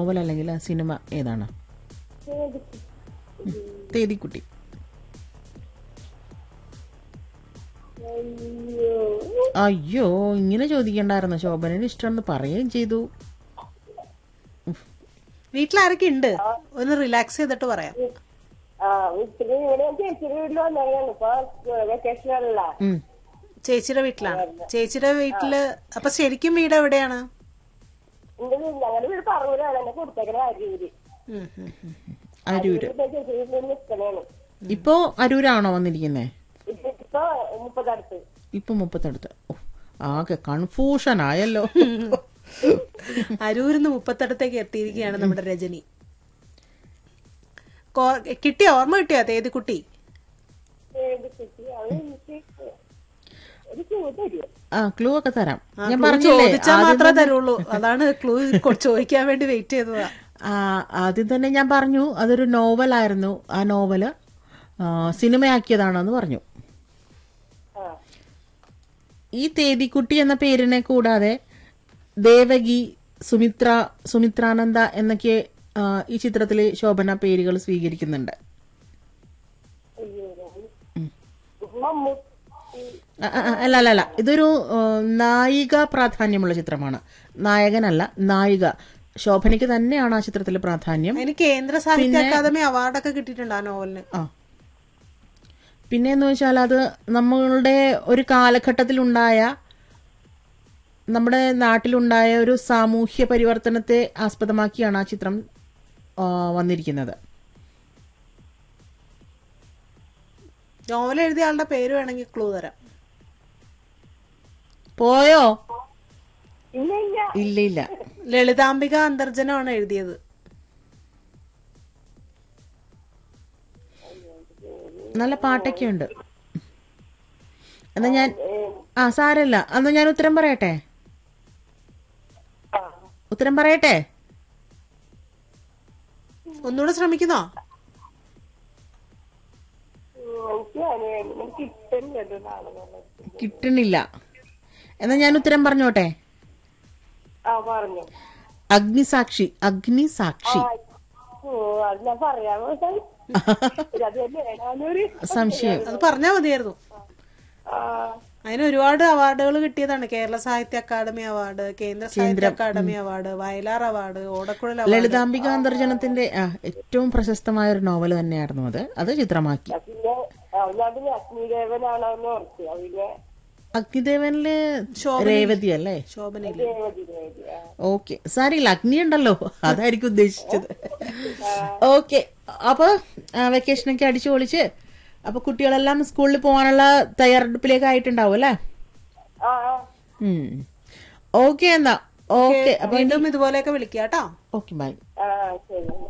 Novel അല്ലെങ്കിൽ ആ cinema ഏതാണ് തേതിക്കുട്ടി അയ്യോ അയ്യോ ഇങ്ങനെ ചോദിക്കണ്ടായിരുന്നു ശോഭനയുടെ ഇഷ്ടമെന്ന് പറയുകയും ചെയ്തു വീട്ടിലാരൊക്കെ ഉണ്ട് ഒന്ന് റിലാക്സ് ചെയ്തിട്ട് പറയാം ആ വീട്ടില് ഇവിടെ ഞാൻ ചേച്ചിയുടെ വീട്ടിൽ വന്നതാണ് ഇപ്പൊ വെക്കേഷനല്ല ഉം. ചേച്ചിയുടെ വീട്ടിലാണ് ചേച്ചിയുടെ വീട്ടില് അപ്പൊ ശരിക്കും വീട് എവിടെയാണ് എന്റെ വീട് ഞങ്ങളുടെ വീട് പറവൂരാണ് എന്നെ കൊടുത്തേക്കണ അരിയൂര് ഉം, ഉം, ഉം. അരൂര് ഇപ്പൊ ചേച്ചി വീട്ടിൽ നിൽക്കണേണ് ഇപ്പോ അരൂരാണോ വന്നിരിക്കുന്നേ ഇപ്പൊ ഇപ്പൊ മുപ്പതടുത്ത് ഇപ്പൊ മുപ്പത്തടുത്ത് ഓ, ആകെ കൺഫ്യൂഷൻ ആയല്ലോ അരൂരിന്ന് മുപ്പത്തടുത്തേക്ക് എത്തിയിരിക്കുകയാണ് നമ്മുടെ രജനി കോ- കിട്ടിയോ ഓർമ്മ കിട്ടിയോ തേതിക്കുട്ടി ഏത് കുട്ടി അത് എനിക്ക് ഒരു ക്ലൂ തരുമോ ആ ക്ലൂ ഒക്കെ തരാം ആ, ഞാൻ clue പറഞ്ഞില്ലേ ചോദിച്ചാൽ ആദ്യം മാത്രമേ തന്നെ- തരുള്ളൂ അതാണ് ക്ലൂ ചോദിക്കാൻ വേണ്ടി വെയിറ്റ് ചെയ്തതാ ആ, ആദ്യം തന്നെ ഞാൻ പറഞ്ഞു അതൊരു നോവലായിരുന്നു ആ നോവല് ആ, സിനിമയാക്കിയതാണെന്ന് പറഞ്ഞു ആ ഈ തേതിക്കുട്ടി എന്ന പേരിനെ കൂടാതെ ദേവകി സുമിത്ര സുമിത്രാനന്ദ എന്നൊക്കെ ആ, ഈ ചിത്രത്തിലെ ശോഭന പേരുകൾ സ്വീകരിക്കുന്നുണ്ട് അയ്യോ മമ്മൂട്ടി ആ, ആ, ആ, അല്ല അല്ല അല്ല ഇതൊരു ആ, നായിക പ്രാധാന്യമുള്ള ചിത്രമാണ് നായകനല്ല നായിക ശോഭനയ്ക്ക് തന്നെയാണ് ആ ചിത്രത്തിൽ പ്രാധാന്യം അതിന് കേന്ദ്ര സാഹിത്യ അക്കാദമി അവാർഡൊക്കെ കിട്ടിയിട്ടുണ്ട് ആ നോവലിന് ആ പിന്നെ എന്ന് വെച്ചാൽ അത് നമ്മളുടെ ഒരു കാലഘട്ടത്തിലുണ്ടായ നമ്മുടെ നാട്ടിലുണ്ടായ ഒരു സാമൂഹ്യ പരിവർത്തനത്തെ ആസ്പദമാക്കിയാണ് ആ ചിത്രം ആ, വന്നിരിക്കുന്നത് നോവൽ എഴുതിയ ആളുടെ പേര് വേണമെങ്കിൽ ക്ലൂ തരാം പോയോ ഇല്ല ഇല്ല ഇല്ല ഇല്ല ലളിതാംബിക അന്തർജനമാണ് എഴുതിയത് നല്ല പാട്ടൊക്കെ ഉണ്ട് എന്നാ ഞാൻ ആ സാരല്ല എന്നാ ഞാൻ ഉത്തരം പറയട്ടെ ആ ഉത്തരം പറയട്ടെ ഒന്നുകൂടെ ശ്രമിക്കുന്നോ എനിക്ക് എനിക്ക് കിട്ടുന്നില്ല നാളെ കിട്ടണില്ല എന്നാ ഞാൻ ഉത്തരം പറഞ്ഞോട്ടെ ആ പറഞ്ഞു അഗ്നിസാക്ഷി അഗ്നിസാക്ഷി ഓ അത് ഞാൻ പറയാമോ അത് തന്നെയാണൊരു സംശയം അത് പറഞ്ഞാൽ മതിയായിരുന്നു ആ അതിന് ഒരുപാട് അവാർഡുകൾ കിട്ടിയതാണ് കേരള സാഹിത്യ Akademi award Kendra Sahitya Akademi award Vayalar award Odakkuzhal award Lalithambika അന്തർജനത്തിന്റെ ആ, ഏറ്റവും പ്രശസ്തമായ ഒരു നോവൽ തന്നെയായിരുന്നു അത് അത് ചിത്രമാക്കി പിന്നെ ആ, ഞാൻ പിന്നെ അഗ്നിദേവനാണോ എന്ന് ഓർത്തു അത് പിന്നെ അഗ്നിദേവനില് രേവതി അല്ലേ ശോഭനയില്ല ദേവതി ദേവതി ആ ഓക്കെ സാരില്ല അഗ്നി ഉണ്ടല്ലോ അതായിരിക്കും ഉദ്ദേശിച്ചത് ഓക്കെ അപ്പൊ വെക്കേഷനൊക്കെ അടിച്ചു പൊളിച്ച് അപ്പൊ കുട്ടികളെല്ലാം സ്കൂളിൽ പോകാനുള്ള തയ്യാറെടുപ്പിലേക്ക് ആയിട്ടുണ്ടാവും അല്ലേ ആ ആ ഓക്കെ എന്നാ ഓക്കെ അപ്പൊ വീണ്ടും ഇതുപോലെയൊക്കെ വിളിക്കാം കേട്ടോ ഓക്കെ ബൈ ആ ശരി